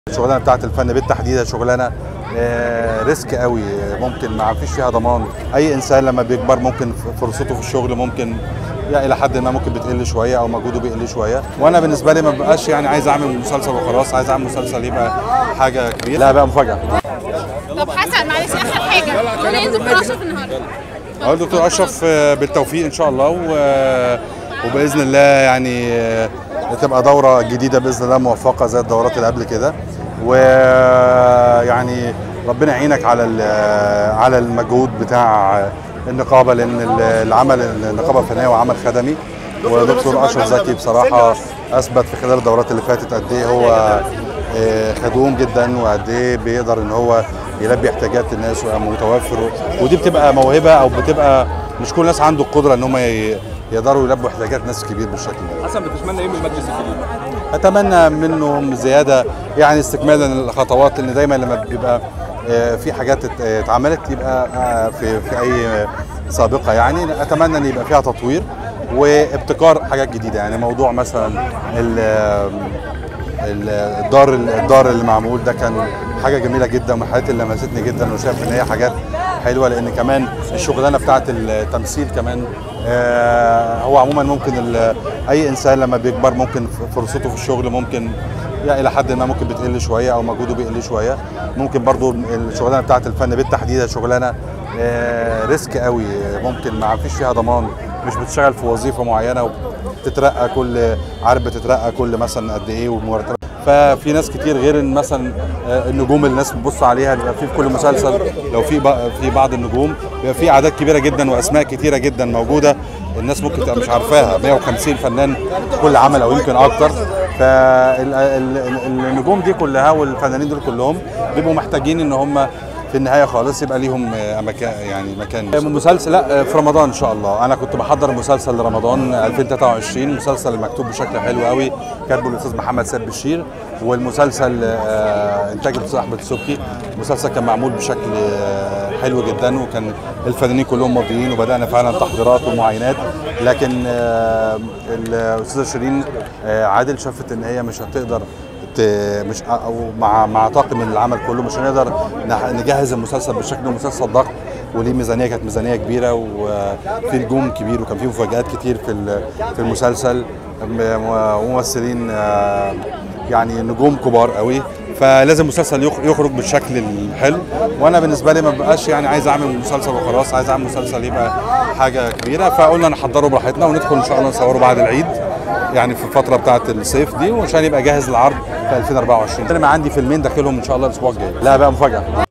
الشغلانه بتاعت الفن بالتحديد هي شغلانه آه، ريسك قوي ممكن ما فيش فيها ضمان اي انسان لما بيكبر ممكن فرصته في الشغل ممكن يعني الى حد ما ممكن بتقل شويه او مجهوده بيقل شويه وانا بالنسبه لي ما ببقاش يعني عايز اعمل مسلسل وخلاص عايز اعمل مسلسل يبقى حاجه كبيره لا بقى مفاجاه طب حسن معلش اخر حاجه قول ايه دكتور اشرف النهارده اقول دكتور اشرف آه، بالتوفيق ان شاء الله و- وباذن الله يعني آه، تبقى دوره جديده باذن الله موفقه زي الدورات اللي قبل كده ويعني ربنا يعينك على ال- على المجهود بتاع النقابه لان ال- العمل النقابه الفنيه وعمل خدمي ودكتور اشرف زكي بصراحه اثبت في خلال الدورات اللي فاتت قد ايه هو آه، خدوم جدا وقد ايه بيقدر ان هو يلبي احتياجات الناس ويبقى متوفر ودي بتبقى موهبه او بتبقى مش كل الناس عنده القدره ان هم ي- يقدروا يلبوا احتياجات ناس كبير بالشكل ده حسن بتتمنى ايه من المجلس الجديد؟ اتمنى منهم زياده يعني استكمالا للخطوات لان دايما لما بيبقى آه، في حاجات ات- آه، اتعملت يبقى آه، في في اي آه، سابقه يعني اتمنى ان يبقى فيها تطوير وابتكار حاجات جديده يعني موضوع مثلا ال- ال- الدار الدار اللي معمول ده كان حاجه جميله جدا ومن الحاجات اللي لمستني جدا وشايف ان هي حاجات حلوه لان كمان الشغلانه بتاعه التمثيل كمان آه، هو عموما ممكن ال- اي انسان لما بيكبر ممكن فرصته في الشغل ممكن يعني الى حد ما ممكن بتقل شويه او مجهوده بيقل شويه ممكن برضو الشغلانه بتاعه الفن بالتحديد هي شغلانه آه، ريسك قوي ممكن ما فيش فيها ضمان مش بتشتغل في وظيفه معينه وبتترقى كل عارف بتترقى كل مثلا قد ايه ومرتب ففي ناس كتير غير ان مثلا آه، النجوم اللي الناس بتبص عليها بيبقى في في كل مسلسل لو في بق- في بعض النجوم بيبقى في اعداد كبيره جدا واسماء كتيره جدا موجوده الناس ممكن تبقى مش عارفاها 150 فنان في كل عمل او يمكن اكتر فالنجوم دي كلها والفنانين دول كلهم بيبقوا محتاجين ان هم في النهايه خالص يبقى ليهم آه، مكان يعني مكان مسلسل لا آه، في رمضان ان شاء الله انا كنت بحضر مسلسل لرمضان 2023 مسلسل مكتوب بشكل حلو قوي كاتبه الاستاذ محمد سيد بشير والمسلسل آه، انتاج الاستاذ احمد السبكي المسلسل كان معمول بشكل آه، حلو جدا وكان الفنانين كلهم ماضيين وبدانا فعلا تحضيرات ومعاينات لكن آه، الاستاذه شيرين آه، عادل شافت ان هي مش هتقدر ت- مش او مع مع طاقم العمل كله مش هنقدر نح- نجهز المسلسل بالشكل المسلسل ضخم وليه ميزانيه كانت ميزانيه كبيره وفي نجوم كبير وكان في مفاجآت كتير في ال- في المسلسل م- ممثلين آه، يعني نجوم كبار قوي فلازم المسلسل يخ- يخرج بالشكل الحلو وانا بالنسبه لي ما بقاش يعني عايز اعمل مسلسل وخلاص عايز اعمل مسلسل يبقى حاجه كبيره فقلنا نحضره براحتنا وندخل ان شاء الله نصوره بعد العيد يعني في الفتره بتاعه الصيف دي وعشان يبقى جاهز للعرض في 2024 انا عندي فيلمين داخلهم ان شاء الله الاسبوع الجاي لا بقى مفاجاه